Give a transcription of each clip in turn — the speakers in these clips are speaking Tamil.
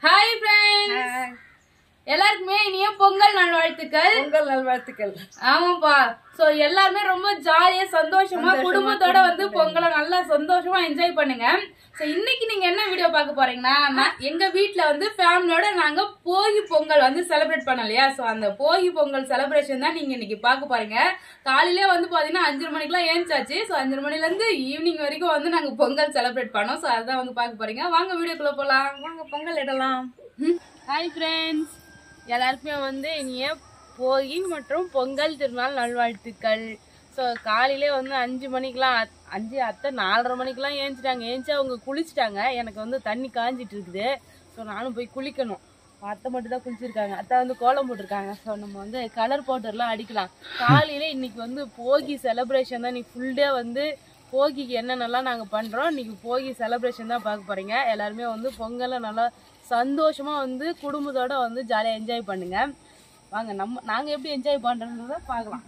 ஹாய் ஃப்ரெண்ட்ஸ் எல்லாருக்குமே இனிய பொங்கல் நல்வாழ்த்துக்கள் பொங்கல் நல்வாழ்த்துக்கள் ஆமாப்பா சோ எல்லாருமே ரொம்ப ஜாலியா சந்தோஷமா குடும்பத்தோட வந்து பொங்கலை நல்லா சந்தோஷமா என்ஜாய் பண்ணுங்க சோ இன்னைக்கு நீங்க என்ன வீடியோ பார்க்க போறீங்கன்னா நான் எங்க வீட்ல வந்து ஃபேமிலியோட நாங்க போகி பொங்கல் வந்து செலிப்ரேட் பண்ணலையா சோ அந்த போகி பொங்கல் செலிப்ரேஷன் தான் நீங்க இன்னைக்கு பார்க்க போறீங்க காலையிலே வந்து பாத்தீங்கன்னா அஞ்சரை மணிக்கெல்லாம் ஏஞ்சாச்சு சோ அஞ்சரை மணில இருந்து ஈவினிங் வரைக்கும் வந்து நாங்க பொங்கல் செலிப்ரேட் பண்ணோம் சோ அதான் வந்து பார்க்க போறீங்க வாங்க வீடியோக்குள்ள போலாம் வாங்க பொங்கல் இடலாம் ஹாய் ஃப்ரெண்ட்ஸ் எல்லாருக்குமே வந்து இனிய போகி மற்றும் பொங்கல் திருநாள் நல்வாழ்த்துக்கள் ஸோ காலையிலே வந்து அஞ்சு மணிக்கெலாம் அத்- அஞ்சு அத்தை நாலரை மணிக்கெலாம் ஏஞ்சிட்டாங்க ஏஞ்சி அவங்க குளிச்சிட்டாங்க எனக்கு வந்து தண்ணி காஞ்சிட்டு இருக்குது ஸோ நானும் போய் குளிக்கணும் அத்தை மட்டும் தான் குளிச்சிருக்காங்க அத்தை வந்து கோலம் போட்டிருக்காங்க ஸோ நம்ம வந்து கலர் பவுடர்லாம் அடிக்கலாம் காலையில இன்னைக்கு வந்து போகி செலிப்ரேஷன் தான் இன்னைக்கு ஃபுல் டே வந்து போகிக்கு என்னென்னலாம் நாங்கள் பண்ணுறோம் இன்னைக்கு போகி செலிப்ரேஷன் தான் பார்க்க போகிறீங்க எல்லாருமே வந்து பொங்கலை நல்லா சந்தோஷமாக வந்து குடும்பத்தோட வந்து ஜாலியாக என்ஜாய் பண்ணுங்க வாங்க நம்ம நாங்கள் எப்படி என்ஜாய் பண்ணுறோன்றத பார்க்கலாம்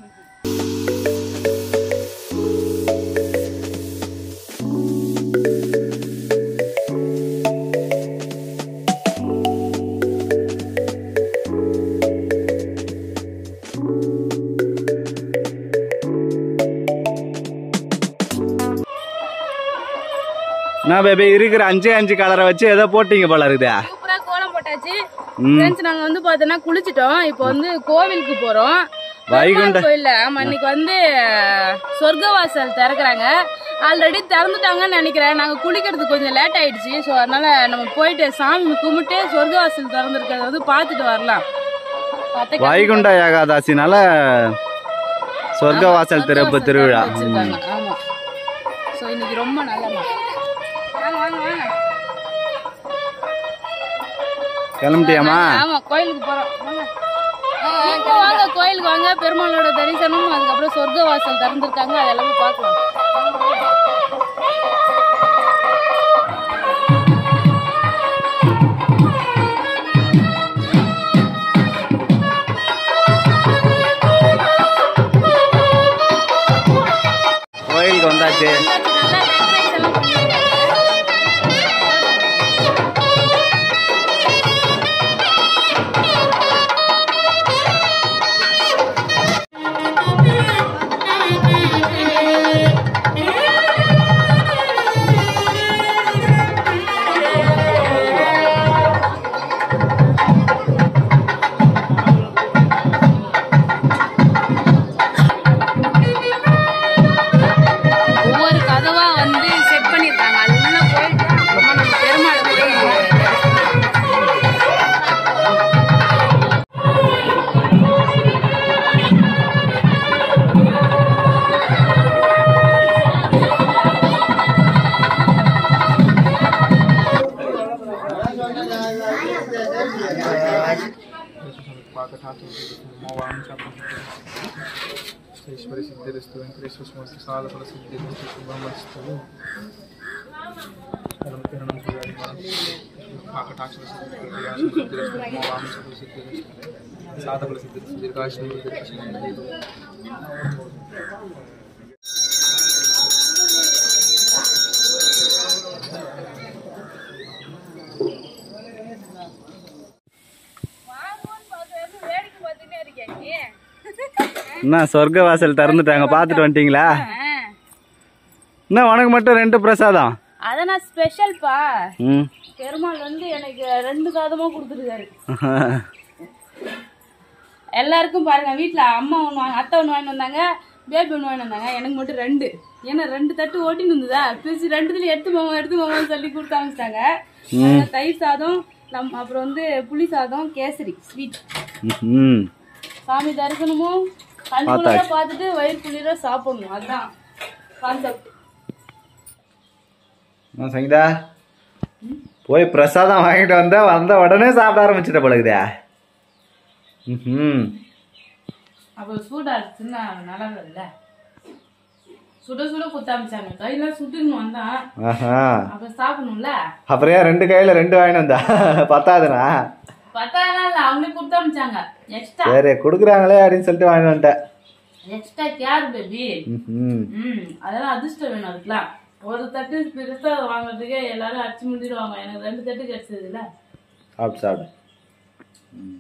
நான் பேபி இருக்கிற அஞ்சே அஞ்சு கலரை வச்சு ஏதோ போட்டீங்க போல இருக்குதா சூப்பராக கோலம் போட்டாச்சு ஃப்ரெண்ட்ஸ் நாங்கள் வந்து பார்த்தோன்னா குளிச்சிட்டோம் இப்போ வந்து கோவிலுக்கு போகிறோம் வைகுண்ட கோயில்ல ஆமா இன்னைக்கு வந்து சொர்க்கவாசல் திறக்கறாங்க ஆல்ரெடி திறந்துட்டாங்கன்னு நினைக்கிறேன் நாங்க குளிக்கிறதுக்கு கொஞ்சம் லேட் ஆயிடுச்சு ஸோ அதனால நம்ம போயிட்டு சாமி கும்பிட்டு சொர்க்கவாசல் திறந்துருக்கிறத வந்து பார்த்துட்டு வரலாம் பார்த்து வைகுண்ட ஏகாதசினால சொர்க்கவாசல் திறப்பு திருவிழா வச்சிருக்காங்க ஆமா ஸோ இன்னைக்கு ரொம்ப நல்ல நாள் வாங்க வாங்க வாங்க கிளம்பிட்டியாமா ஆமா கோயிலுக்கு போறோம் வாங்க இப்போ வாங்க கோயிலுக்கு வாங்க பெருமாளோட தரிசனம் அதுக்கப்புறம் சொர்க்கவாசல் திறந்திருக்காங்க அது எல்லாமே பார்க்கலாம் கோயிலுக்கு வந்தாச்சு நல்லா decorate எல்லாம் பண்ணிருக்காங்க. ஒவ்வொரு கதவா வந்து செட் பண்ணிருக்காங்க அது உள்ள போயிட்டு அப்புறமா நம்ம பெருமாள் போய் ఈశ్వరి సిద్ధిరస్తు వెంకటేశ్వర స్వామి సాధకుల సిద్ధిరస్తు శుభమస్తు కిరణం చూడాలి మనం కాకటాక్షర సిద్ధిరస్తు సిద్ధిరస్తు వామసుడు సిద్ధిరస్తు సాధకుల సిద్ధిరస్తు దీర్ఘాశ్రమ దీర్ఘాశ్రమ வேடிக்கை பார்த்துட்டே இருக்கேன் நீ. என்ன சொர்க்கவாசல் திறந்துட்டாங்க பார்த்துட்டு வந்துட்டீங்களா ஆ. என்ன உனக்கு மட்டும் ரெண்டு பிரசாதம் அத நான் ஸ்பெஷல்ப்பா ம் பெருமாள் வந்து எனக்கு ரெண்டு சாதமா கொடுத்துருக்காரு எல்லாருக்கும் பாருங்க வீட்ல அம்மா ஒன்று வாங்க அத்தை ஒன்று வாங்கிட்டு வந்தாங்க பேபி ஒன்று வாங்கிட்டு வந்தாங்க எனக்கு மட்டும் ரெண்டு ஏன்னா ரெண்டு தட்டு ஓட்டின்னு இருந்ததா பிரிச்சு ரெண்டுத்துல எடுத்து மாமா எடுத்து மாமான்னு சொல்லி கொடுத்து அமிச்சிட்டாங்க அதனால தயிர் சாதம் நம் அப்புறம் வந்து புளி சாதம் கேசரி ஸ்வீட் ம் சாமி தரிசனமும் கண் குளிர பார்த்துட்டு வயிறு குளிர சாப்பிடணும் அதுதான் கான்செப்ட் என்ன சங்கீதா போய் பிரசாதம் வாங்கிட்டு வந்தா வந்த உடனே சாப்பிட ஆரம்பிச்சிட்ட பழகுதா ம் அப்போ சூடா இருந்துச்சுன்னா நல்லா இல்ல சுட சுட குத்த ஆரம்பிச்சாங்க கையில சுட்டுன்னு வந்தான் ஆஹா அப்ப சாப்பிடணும்ல அப்புறம் ஏன் ரெண்டு கையில ரெண்டு வாங்கிட்டு வந்தா பத்தாதுனா பத்தாயிரம் இல்ல அவங்களே கொடுத்து அமிச்சாங்க எக்ஸ்ட்ரா சரி கொடுக்குறாங்களே அப்படின்னு சொல்லிட்டு வாங்கிட்டு வந்துட்டேன் எக்ஸ்ட்ரா கேர் பேபி ம் ம் அதெல்லாம் அதிர்ஷ்டம் வேணும் அதுக்கெல்லாம் ஒரு தட்டு பெருசா வாங்குறதுக்கே எல்லாரும் அடிச்சு முடிடுவாங்க எனக்கு ரெண்டு தட்டு கிடைச்சது இல்ல சாப்பிடு சாப்பிடு ம்.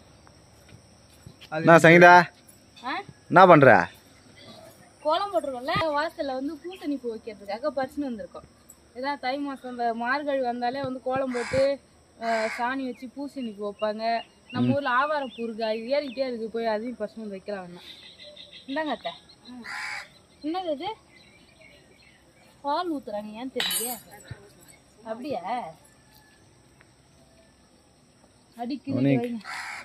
என்ன சங்கீதா ஆ என்ன பண்ற கோலம் போட்டிருக்கோம்ல வாசல்ல வந்து பூசணி பூ வைக்கிறதுக்காக பறிச்சுன்னு வந்திருக்கோம் இதான் தை மாசம் இந்த மார்கழி வந்தாலே வந்து கோலம் போட்டு அஹ், சாணி வச்சு பூசணி பூ வைப்பாங்க நம்ம ஊர்ல ஆவாரம் பூ இருக்கு அது ஏறிக்கிட்டே இருக்கு போய் அதையும் பறிச்சுன்னு வந்து வைக்கலாம் வேணாம் இந்தாங்க அத்தை ம். என்னது இது பால் ஊத்துறாங்க ஏன் தெரியல அப்படியா அடிக்குது உனக்கு- வைங்க.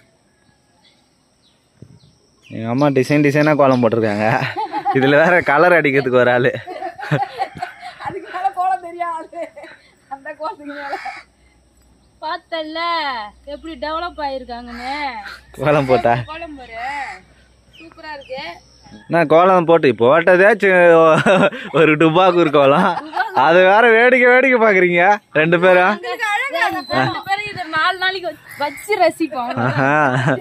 எங்கள் அம்மா டிசைன் டிசைனாக கோலம் போட்டிருக்காங்க இதில் வேற கலர் அடிக்கிறதுக்கு ஒரு ஆள் அதுக்கு மேல கோலம் தெரியாது அந்த கோலத்துக்கு மேல பார்த்தல்ல எப்படி டெவலப் ஆயிருக்காங்கன்னு கோலம் போட்டா கோலம் பாரு சூப்பரா இருக்கு நான் கோலம் போட்டு போட்டதே சி- ஒரு டுபாக்கூர் கோலம் அது வேற வேடிக்கை வேடிக்கை பார்க்குறீங்க ரெண்டு பேரும் ரெண்டு பேரும் இதை நாலு நாளைக்கு வச்சு- வச்சு ரசிப்போம் ஆஹா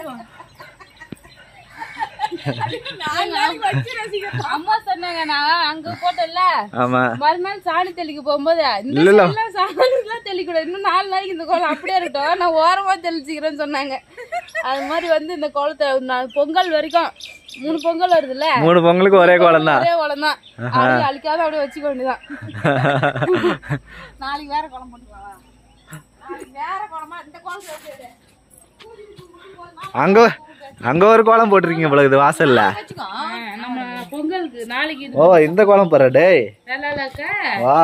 அம்மா சொன்னாங்க நான் அங்க போட்டேன்ல ஆமாம் மறுநாள் சாணி தெளிக்க போகும்போது இந்த இல்ல, இல்ல. சைடுலாம் சாணிலாம் தெளிக்கூடாது இன்னும் நாலு நாளைக்கு இந்த கோலம் அப்படியே இருக்கட்டும் நான் ஓரமா தெளிச்சுக்கிறேன்னு சொன்னாங்க அது மாதிரி வந்து இந்த கோலத்தை நான் பொங்கல் வரைக்கும் மூணு பொங்கல் வருதுல்ல மூணு பொங்கலுக்கு ஒரே கோலம் தான் ஒரே கோலம் தான் அப்படியே அழிக்காத அப்படியே வச்சுக்க வேண்டியதான் நாளைக்கு வேற கோலம் போட்டுக்கலாம் வேற கோலமா இந்த கோலம் சேர்த்து அங்கே அங்கே ஒரு கோலம் போட்டிருக்கீங்க போல இது வாசல்ல நம்ம பொங்கலுக்கு நாளைக்கு இது ஓ இந்த கோலம் போடுற டேய் நல்லா இல்லக்கா வா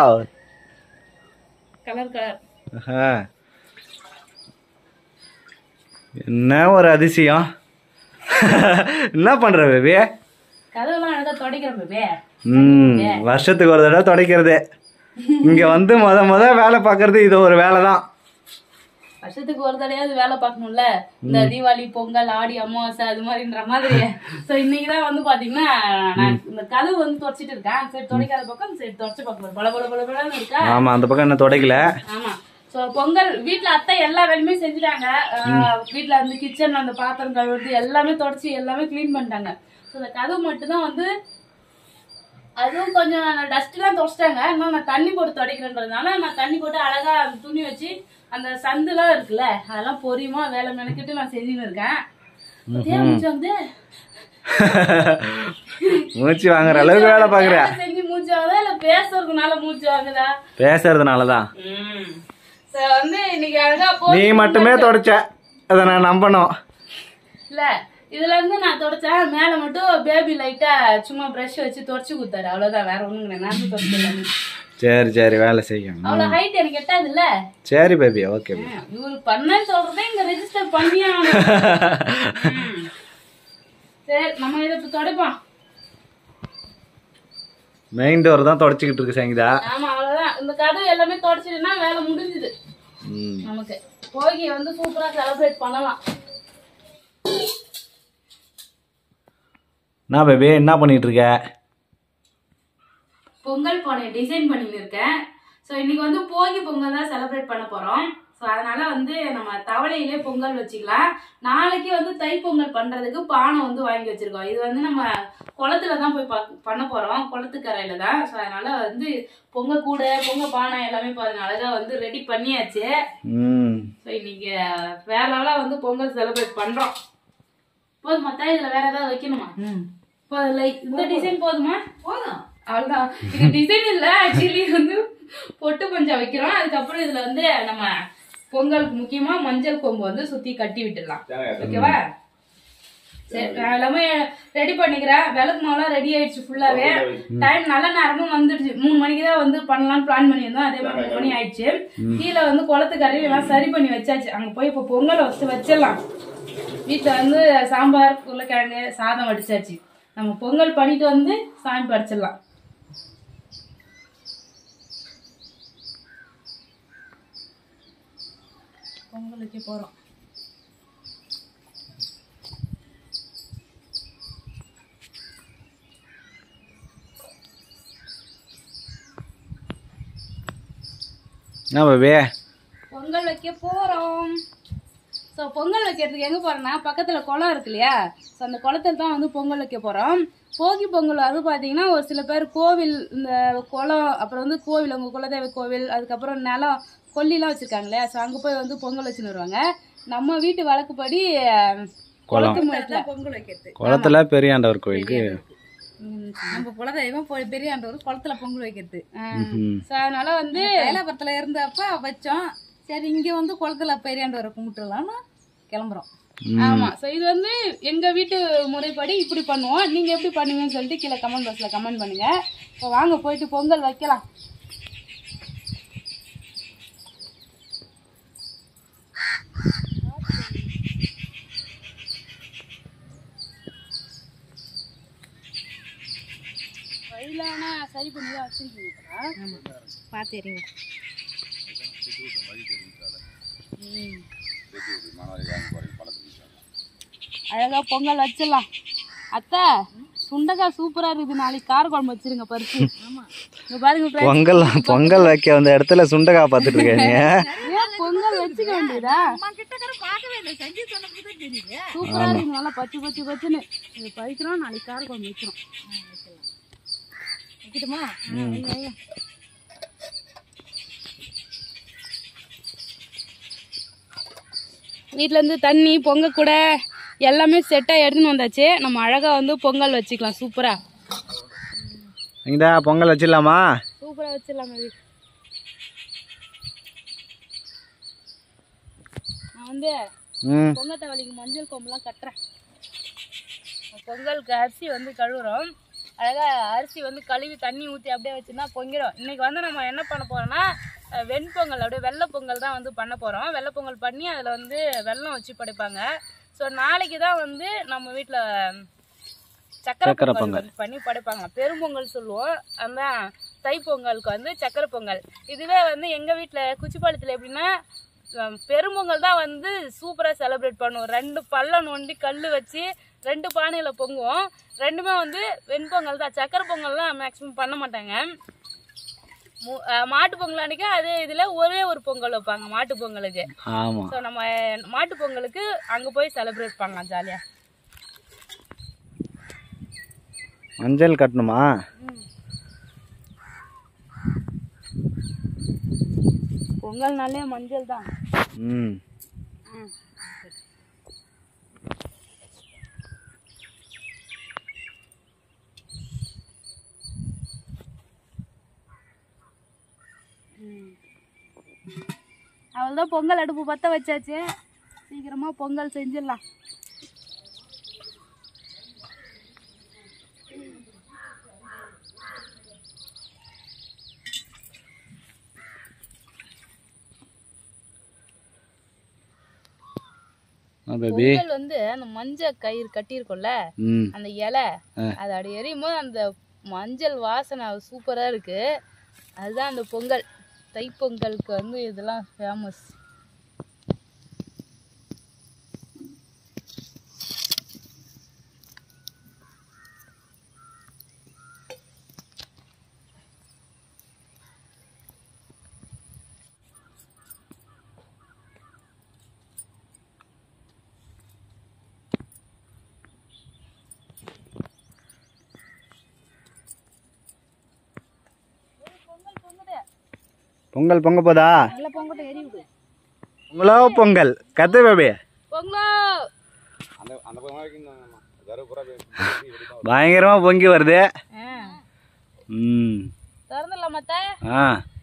கலர் கலர் ஆஹா. என்ன ஒரு அதிசயம் என்ன பண்ற பேபி கதவுலாம் அழகா துடைக்கிறோம் பேபே ம் வருஷத்துக்கு ஒரு தடவை துடைக்கிறது இங்க வந்து முத முத வேலை பார்க்கறது இது ஒரு வேலை தான் வருஷத்துக்கு ஒரு தடையாவது வேலை பார்க்கணும்ல இந்த தீபாவளி பொங்கல் ஆடி அமாவாசை அது மாதிரின்ற மாதிரி சோ இன்னைக்கு தான் வந்து பாத்தீங்கன்னா நான் இந்த கதவு வந்து தொடச்சிட்டு இருக்கேன் சரி துடைக்காத பக்கம் சரி தொடச்சு பார்க்கணும் பல பல பல பலன்னு இருக்கா ஆமா அந்த பக்கம் என்ன துடைக்கல ஆமா சோ பொங்கல் வீட்ல அத்தை எல்லா வேலையுமே செஞ்சுட்டாங்க ஆஹ் வீட்ல வந்து கிச்சன்ல அந்த பாத்திரம் கழுவுறது எல்லாமே தொடச்சி எல்லாமே க்ளீன் பண்ணிட்டாங்க சோ இந்த கதவு மட்டும் தான் வந்து அதுவும் கொஞ்சம் டஸ்ட் எல்லாம் தொடச்சிட்டாங்க இன்னும் நான் தண்ணி போட்டு துடைக்கிறேன்றதுனால நான் தண்ணி போட்டு அழகா அந்த துணி வச்சு அந்த சந்துலாம் இருக்குல்ல அதெல்லாம் பொறியுமா வேலை மெனக்கிட்டு நான் செஞ்சுன்னு இருக்கேன் பாத்தியா, மூச்சு வந்து மூச்சு வாங்குற அளவுக்கு வேலை பாக்குற வேலை செஞ்சு மூச்சு வாங்குதா இல்ல பேசுறதுனால மூச்சு வாங்குதா பேசுறதுனால தான் சோ வந்து இன்னைக்கு அழகா போ நீ மட்டுமே தொடச்ச அதை நான் நம்பணும் இல்ல இதுல இருந்து நான் தொடச்சேன் மேல மட்டும் பேபி லைட்டா சும்மா பிரஷ் வச்சு தொடச்சு கொடுத்தாரு அவ்வளவுதான் வேற ஒண்ணும் கிடையாது நான் தொடச்சு சரி சரி வேலை செய்யும் அவ்வளவு ஹைட் எனக்கு எட்டாது இல்ல சரி பேபி ஓகே இவரு பண்ணன்னு சொல்றதே இங்க ரெஜிஸ்டர் பண்ணியே ஆகணும். ம். சரி நம்ம இதை இப்ப தொடப்போம் மெயின் டோர் தான் தொடச்சிக்கிட்டு இருக்கு சங்கீதா ஆமா அவ்வளவுதான் இந்த கதவு எல்லாமே தொடச்சிட்டுனா வேலை முடிஞ்சுது ம் நமக்கு போகி வந்து சூப்பரா செலிப்ரேட் பண்ணலாம் என்ன பேபி என்ன பண்ணிட்டு இருக்க பொங்கல் பானை டிசைன் பண்ணிட்டு இருக்கேன் ஸோ இன்னைக்கு வந்து போகி பொங்கல் தான் செலிப்ரேட் பண்ண போறோம் ஸோ அதனால வந்து நம்ம தவளையிலே பொங்கல் வச்சுக்கலாம் நாளைக்கு வந்து தை பொங்கல் பண்றதுக்கு பானை வந்து வாங்கி வச்சிருக்கோம் இது வந்து நம்ம குளத்துல தான் போய் பா- பண்ண போறோம் குளத்துக்கரையில தான் ஸோ அதனால வந்து பொங்க கூடை பொங்க பானை எல்லாமே பாருங்க அழகா வந்து ரெடி பண்ணியாச்சு ம் ஸோ இன்னைக்கு வேற லெவலா வந்து பொங்கல் செலிப்ரேட் பண்றோம் போதுமா தா இதுல வேற ஏதாவது வைக்கணுமா போதும் லைக் இந்த டிசைன் போதுமா போதும் அவ்வளவுதான் இது டிசைன் இல்ல ஆக்சுவலி வந்து பொட்டு பஞ்சம் வைக்கிறோம் அதுக்கப்புறம் இதுல வந்து நம்ம பொங்கலுக்கு முக்கியமா மஞ்சள் கொம்பு வந்து சுத்தி கட்டி விட்டுடலாம் ஓகேவா சரி நான் எல்லாமே ரெடி பண்ணிக்கிறேன் விளக்கு மாவுலாம் ரெடி ஆயிடுச்சு ஃபுல்லாவே டைம் நல்ல நேரமும் வந்துடுச்சு மூணு மணிக்கு தான் வந்து பண்ணலாம்னு பிளான் பண்ணியிருந்தோம் அதே மாதிரி மூணு மணி ஆயிடுச்சு கீழே வந்து குளத்துக்கு அருவி எல்லாம் சரி பண்ணி வச்சாச்சு அங்க போய் இப்போ பொங்கலை வச்சு வச்சிடலாம் வீட்டுல வந்து சாம்பார் உருளைக்கிழங்கு சாதம் வடிச்சாச்சு நம்ம பொங்கல் பண்ணிட்டு வந்து சாமி படைச்சிடலாம் பொங்கல் வைக்க போறோம் என்ன பேபி பொங்கல் வைக்க போறோம் ஸோ பொங்கல் வைக்கிறதுக்கு எங்க போறோம்னா பக்கத்துல குளம் இருக்கு இல்லையா ஸோ அந்த குளத்துல தான் வந்து பொங்கல் வைக்க போறோம் போகி பொங்கல் அது பாத்தீங்கன்னா ஒரு சில பேர் கோவில் இந்த குளம் அப்புறம் வந்து கோவில் உங்க குலதெய்வ கோவில் அதுக்கப்புறம் நிலம் கொல்லிலாம் வச்சிருக்காங்களே ஸோ அங்கே போய் வந்து பொங்கல் வச்சுன்னு வருவாங்க நம்ம வீட்டு வழக்குப்படி குளம் குளத்து முறையில் பொங்கல் வைக்கிறது குளத்துல பெரியாண்டவர் கோயிலுக்கு நம்ம குலதெய்வம் பொ- பெரியாண்டவர் குளத்துல பொங்கல் வைக்கிறது ம்ஹும். ஸோ அதனால வந்து தைலாபுரத்துல இருந்தப்ப வச்சோம் சரி இங்க வந்து குளத்துல பெரியாண்டவரை கும்பிட்டுலாம்னு கிளம்புறோம் ம். ஆமா ஸோ இது வந்து எங்க வீட்டு முறைப்படி இப்படி பண்ணுவோம் நீங்க எப்படி பண்ணுவீங்கன்னு சொல்லிட்டு கீழே கமெண்ட் பாக்ஸ்ல கமெண்ட் பண்ணுங்க இப்போ வாங்க போயிட்டு பொங்கல் வைக்கலாம் வயலானா சரி பண்ணி தான் வச்சிருக்கீங்களா பார்த்து எறிங்க அழகா பொங்கல் வச்சிடலாம் அத்தை சுண்டக்காய் சூப்பரா இருக்குது நாளைக்கு கார குழம்பு வச்சிருங்க பறிச்சு இங்க பாருங்க friends. பொங்கல் பொங்கல் வைக்க வந்த இடத்துல சுண்டக்காய் பார்த்துட்டு இருக்க நீ ஏன் பொங்கல் வச்சுக்க வேண்டியதா பார்க்கவே இல்லை செஞ்சு சொன்னதுக்கு தான் தெரியுது சூப்பரா இருக்கு நல்லா பச்சை பச்சை பச்சுன்னு இது பறிக்கிறோம் நாளைக்கு கார குழம்பு வைக்கிறோம் வைக்கட்டுமா வீட்ல இருந்து தண்ணி பொங்க கூட எல்லாமே செட்டாக எடுத்துன்னு வந்தாச்சு நம்ம அழகா வந்து பொங்கல் வச்சுக்கலாம் சூப்பரா இங்கடா பொங்கல் வச்சிடலாமா சூப்பரா வச்சிடலாம் மதி நான் வந்து ம் பொங்கல் வலிக்கு மஞ்சள் கொம்புலாம் கட்டுறேன் பொங்கலுக்கு அரிசி வந்து கழுவுறோம் அழகா அரிசி வந்து கழுவி தண்ணி ஊற்றி அப்படியே வச்சுன்னா பொங்கிடும் இன்னைக்கு வந்து நம்ம என்ன பண்ண போறோம்னா அஹ், வெண்பொங்கல் அப்படியே வெள்ளை பொங்கல் தான் வந்து பண்ண போறோம் வெள்ளை பொங்கல் பண்ணி அதில் வந்து வெல்லம் வச்சு படைப்பாங்க ஸோ நாளைக்கு தான் வந்து நம்ம வீட்டில் சக்கரை சக்கரை பொங்கல் பொங்கல். வந்து பண்ணி படைப்பாங்க பெரும்பொங்கல் சொல்லுவோம் அந்த தைப்பொங்கலுக்கு வந்து சக்கரை பொங்கல் இதுவே வந்து எங்கள் வீட்டில் குச்சிப்பாளத்தில் எப்படின்னா அஹ், பெரும்பொங்கல் தான் வந்து சூப்பராக செலிப்ரேட் பண்ணுவோம் ரெண்டு பள்ளம் நோண்டி கல் வச்சு ரெண்டு பானையில் பொங்குவோம் ரெண்டுமே வந்து வெண்பொங்கல் தான் சக்கரை பொங்கல்லாம் மேக்ஸிமம் பண்ண மாட்டாங்க மு- அஹ், மாட்டு பொங்கல் அன்னைக்கு அதே இதில் ஒரே ஒரு பொங்கல் வைப்பாங்க மாட்டு பொங்கலுக்கு ஆமா ஸோ நம்ம மாட்டு பொங்கலுக்கு அங்கே போய் செலிப்ரேட் பண்ணலாம் ஜாலியாக மஞ்சள் கட்டணுமா பொங்கல்னாலே மஞ்சள் தான் ம் அவ்வளோதான் பொங்கல் அடுப்பு பற்ற வச்சாச்சு சீக்கிரமா பொங்கல் செஞ்சிடலாம் பேபி பொங்கல் வந்து அந்த மஞ்சள் கயிறு கட்டியிருக்கோம்ல ம் அந்த இலை ஆ. அது அப்படி எரியும் போது அந்த மஞ்சள் வாசனை சூப்பராக இருக்கு அதுதான் அந்த பொங்கல் தைப்பொங்கலுக்கு வந்து இதெல்லாம் ஃபேமஸ் பொங்கல் பொங்க போதா நல்லா பொங்கட்டும் எரி விடு பொங்கலோ பொங்கல் கத்து பேபி பொங்கலோ பயங்கரமா பொங்கி வருது ஆ ம் திறந்துடலாம் மத்த ஆ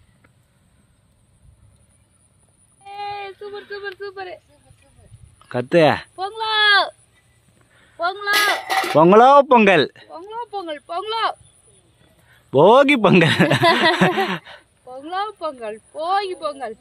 சூப்பர் சூப்பர் சூப்பர் கத்து பொங்கலோ பொங்கலோ பொங்கலோ பொங்கல் பொங்கலோ பொங்கல் பொங்கலோ போகி பொங்கல் பொங்கலோ பொங்கல் போகி பொங்கல்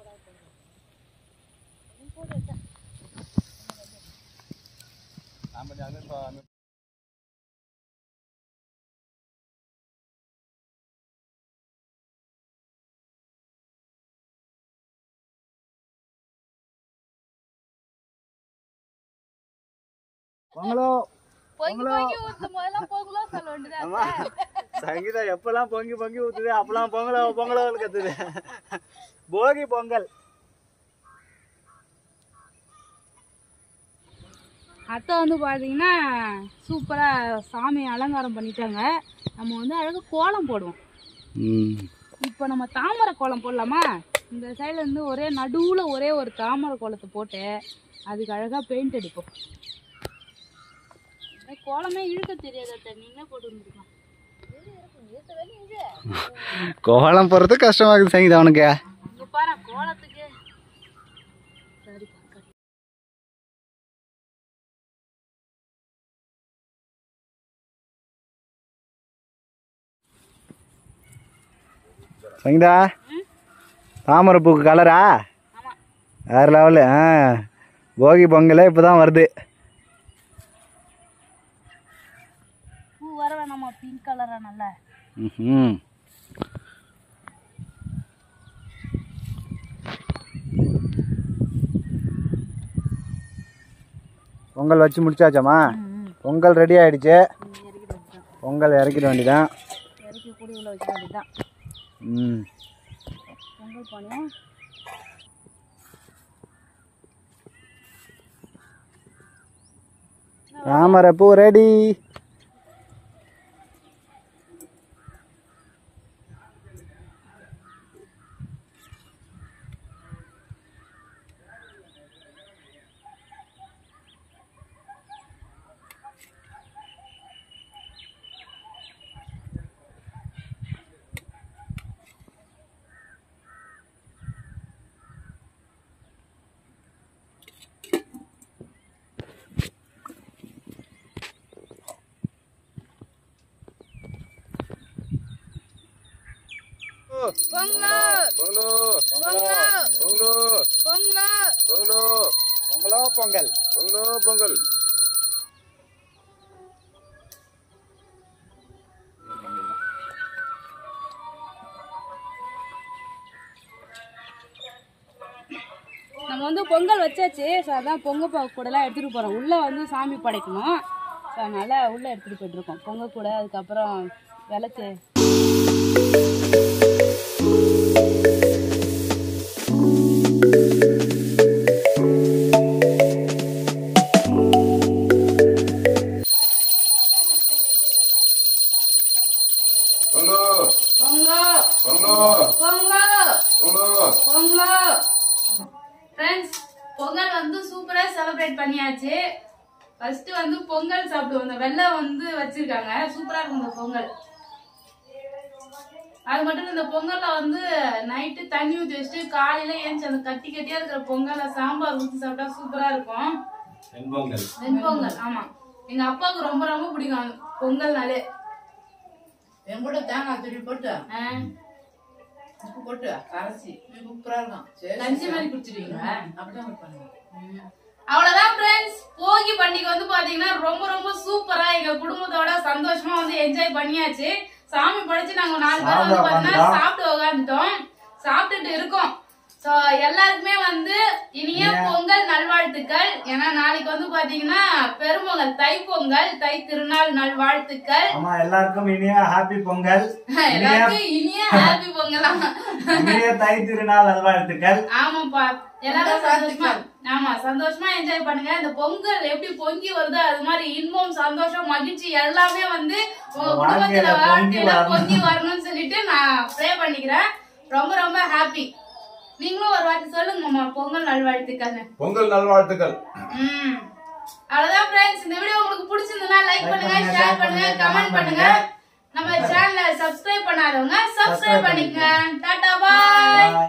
பொங்கலோ பொங்கி பொங்கி ஊத்தும் போதெல்லாம் பொங்கலோ சொல்ல வேண்டியதா சங்கீதா எப்பெல்லாம் பொங்கி பொங்கி ஊத்துது அப்பெல்லாம் பொங்கலோ பொங்கலோ கத்துது போகி பொங்கல் அத்தை வந்து பார்த்தீங்கன்னா சூப்பராக சாமி அலங்காரம் பண்ணிட்டாங்க நம்ம வந்து அழகாக கோலம் போடுவோம் ம் இப்போ நம்ம தாமரை கோலம் போடலாமா இந்த சைடுல இருந்து ஒரே நடுவுல ஒரே ஒரு தாமரை கோலத்தை போட்டு அதுக்கு அழகா பெயிண்ட் அடிப்போம் இந்த கோலமே இழுக்க தெரியாத நீங்க போட்டு வந்துருக்கலாம் கோலம் போகிறது கஷ்டமாகுது சங்கீதா அவனுக்கு இங்க பாரு கோலத்துக்கு சரி பாக்க சங்கீதா தாமரை பூக்கு கலரா வேறு லெவலு ஆ போகி பொங்கலே இப்போ தான் வருது பூ வர வேணாமா பிங்க் கலரா நல்லா ம் பொங்கல் வச்சு முடிச்சாச்சாம்மா பொங்கல் ரெடி ஆயிடுச்சு பொங்கல் இறக்கிட வேண்டியதான் இறக்கி கூடி உள்ள வைக்க வேண்டியதுதான் ம் பொங்கல் பானையும் தாமரை பூ ரெடி பொங்கலோ பொங்கல் பொங்கல் நம்ம வந்து பொங்கல் வச்சாச்சு ஸோ அதான் பொங்கல் பா கூடலாம் எடுத்துகிட்டு போகிறோம் உள்ளே வந்து சாமி படைக்கணும் ஸோ அதனால் உள்ளே எடுத்துகிட்டு போயிட்டுருக்கோம் பொங்கல் கூட அதுக்கப்புறம் விளக்கு ஃப்ரெண்ட்ஸ் பொங்கல் வந்து சூப்பராக செலிப்ரேட் பண்ணியாச்சு ஃபர்ஸ்ட் வந்து பொங்கல் சாப்பிடுவோம் இந்த வெள்ளம் வந்து வச்சிருக்காங்க சூப்பரா இருக்கும் இந்த பொங்கல் அது மட்டும் இல்ல, இந்த பொங்கல்ல வந்து நைட்டு தண்ணி ஊற்றி வச்சுட்டு காலையில ஏஞ்சி அந்த கட்டி கட்டியா இருக்கிற பொங்கல்ல சாம்பார் ஊற்றி சாப்பிட்டா சூப்பரா இருக்கும் வெண்பொங்கல் வெண்பொங்கல் ஆமா எங்க அப்பாவுக்கு ரொம்ப ரொம்ப பிடிக்கும் அந்த பொங்கல்னாலே என் கூட தேங்காய் துருவி போட்டு ஆ, உப்பு போட்டு கரைச்சி சூப்பரா இருக்கும் சரி, லஞ்சு மாதிரி குடிச்சிருவீங்க அப்படிதான் வைப்பாங்க அவ்வளவுதான் ஃப்ரெண்ட்ஸ் போகி பண்டிகை வந்து பாத்தீங்கன்னா ரொம்ப ரொம்ப சூப்பரா எங்க குடும்பத்தோட சந்தோஷமா வந்து என்ஜாய் பண்ணியாச்சு சாமி படைச்சு நாங்க நாலு பேர் வந்து பாத்தீங்கன்னா சாப்பிட்டு உட்காந்துட்டோம் சாப்பிட்டுட்டு இருக்கோம் சோ எல்லாருக்குமே வந்து இனிய பொங்கல் நல்வாழ்த்துக்கள் ஏன்னா நாளைக்கு வந்து பாத்தீங்கன்னா பெரும்பொங்கல் தை பொங்கல் தை திருநாள் நல்வாழ்த்துக்கள் ஆமா எல்லாருக்கும் இனிய ஹாப்பி பொங்கல் எல்லாருக்கும் இனிய ஹாப்பி பொங்கலாம் இனிய தை திருநாள் நல்வாழ்த்துக்கள் ஆமாப்பா எல்லாரும் சந்தோஷமா ஆமா சந்தோஷமா என்ஜாய் பண்ணுங்க இந்த பொங்கல் எப்படி பொங்கி வருதோ அது மாதிரி இன்பம் சந்தோஷம் மகிழ்ச்சி எல்லாமே வந்து உங்க குடும்பத்துல வாழ்க்கையில பொங்கி வாழ்க்கையில வரணும். பொங்கி வரணும்னு சொல்லிட்டு நான் ப்ரே பண்ணிக்கிறேன் ரொம்ப ரொம்ப ஹாப்பி நீங்களும் ஒரு வாட்டி சொல்லுங்க மாமா பொங்கல் நல்வாழ்த்துக்கள் பொங்கல் நல்வாழ்த்துக்கள் ம் அவ்வளவுதான் ஃப்ரெண்ட்ஸ் இந்த வீடியோ உங்களுக்கு பிடிச்சிருந்தா லைக் பண்ணுங்க ஷேர் பண்ணுங்க கமெண்ட் பண்ணுங்க நம்ம சேனலை சப்ஸ்கிரைப் பண்ணாதவங்க சப்ஸ்கிரைப் பண்ணிக்கங்க டாடா பாய்